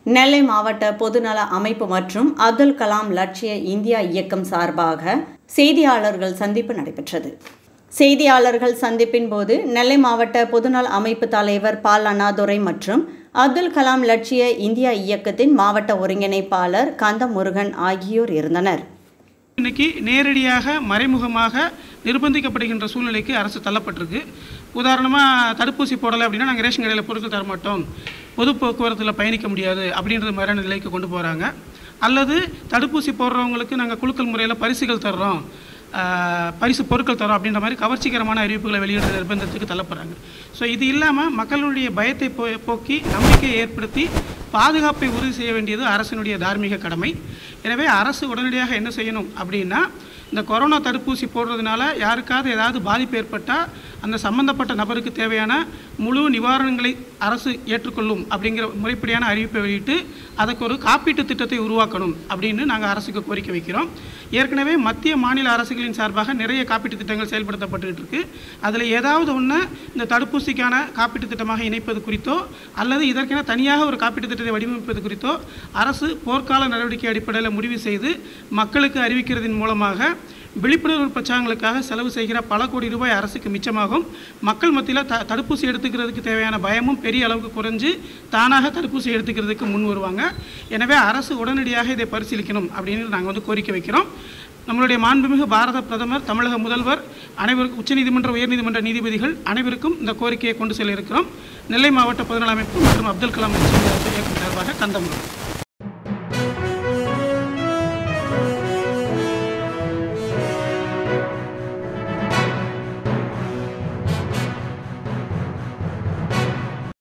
நெல்லை மாவட்ட பொதுநல அமைப்பு மற்றும் அப்துல் கலாம் லட்சிய இந்தியா இயக்கம் சார்பாக செய்தியாளர்கள் சந்திப்பு நடைபெற்றது செய்தியாளர்கள் சந்திப்பின் போது நெல்லை மாவட்ட பொதுநல அமைப்பு தலைவர் பால் அண்ணாதுரை மற்றும் அப்துல் கலாம் லட்சிய இந்தியா இயக்கத்தின் மாவட்ட ஒருங்கிணைப்பாளர் கந்தமுருகன் ஆகியோர் இருந்தனர் இன்னைக்கு நேரடியாக மறைமுகமாக நிர்பந்திக்கப்படுகின்ற சூழ்நிலைக்கு அரசு தள்ளப்பட்டிருக்கு உதாரணமாக தடுப்பூசி போடலை அப்படின்னா நாங்கள் ரேஷன் கடையில் பொருட்கள் தர மாட்டோம் பொது போக்குவரத்தில் பயணிக்க முடியாது அப்படின்ற மாதிரியான நிலைக்கு கொண்டு போகிறாங்க அல்லது தடுப்பூசி போடுறவங்களுக்கு நாங்கள் குழுக்கள் முறையில் பரிசுகள் தர்றோம் ஆஹ், பரிசு பொருட்கள் தரோம் அப்படின்ற மாதிரி கவர்ச்சிகரமான அறிவிப்புகளை வெளியிடுற நிர்பந்தத்துக்கு தள்ளப்படுறாங்க ஸோ இது இல்லாமல் மக்களுடைய பயத்தை போ போக்கி நம்பிக்கையை ஏற்படுத்தி பாதுகாப்பை உறுதி செய்ய வேண்டியது அரசினுடைய தார்மீக கடமை எனவே அரசு உடனடியாக என்ன செய்யணும் அப்படின்னா இந்த கொரோனா தடுப்பூசி போடுறதுனால யாருக்காவது ஏதாவது பாதிப்பு ஏற்பட்டால் அந்த சம்பந்தப்பட்ட நபருக்கு தேவையான முழு நிவாரணங்களை அரசு ஏற்றுக்கொள்ளும் அப்படிங்கிற முறைப்படியான அறிவிப்பை வெளியிட்டு அதுக்கு ஒரு காப்பீட்டு திட்டத்தை உருவாக்கணும் அப்படின்னு நாங்கள் அரசுக்கு கோரிக்கை வைக்கிறோம் ஏற்கனவே மத்திய மாநில அரசுகளின் சார்பாக நிறைய காப்பீட்டு திட்டங்கள் செயல்படுத்தப்பட்டுக்கிட்டு இருக்கு அதில் ஏதாவது ஒன்று இந்த தடுப்பூசிக்கான காப்பீட்டு திட்டமாக இணைப்பது குறித்தோ அல்லது இதற்கென தனியாக ஒரு காப்பீட்டு திட்டத்தை வடிவமைப்பது குறித்தோ அரசு போர்க்கால நடவடிக்கை அடிப்படையில் முடிவு செய்து மக்களுக்கு அறிவிக்கிறதன் மூலமாக விழிப்புணர்வு பிரச்சாரங்களுக்காக செலவு செய்கிற பல கோடி ரூபாய் அரசுக்கு மிச்சமாகும் மக்கள் மத்தியில் த தடுப்பூசி எடுத்துக்கிறதுக்கு தேவையான பயமும் பெரிய அளவுக்கு குறைஞ்சு தானாக தடுப்பூசி எடுத்துக்கிறதுக்கு முன் வருவாங்க எனவே அரசு உடனடியாக இதை பரிசீலிக்கணும் அப்படின்னு நாங்கள் வந்து கோரிக்கை வைக்கிறோம் நம்மளுடைய மாண்புமிகு பாரத பிரதமர் தமிழக முதல்வர் அனைவருக்கும் உச்சநீதிமன்ற உயர்நீதிமன்ற நீதிபதிகள் அனைவருக்கும் இந்த கோரிக்கையை கொண்டு செல்ல இருக்கிறோம் நெல்லை மாவட்ட பொதுநல அமைப்பு மற்றும் அப்துல் கலாம் இயக்கம் சார்பாக கந்தமுடன்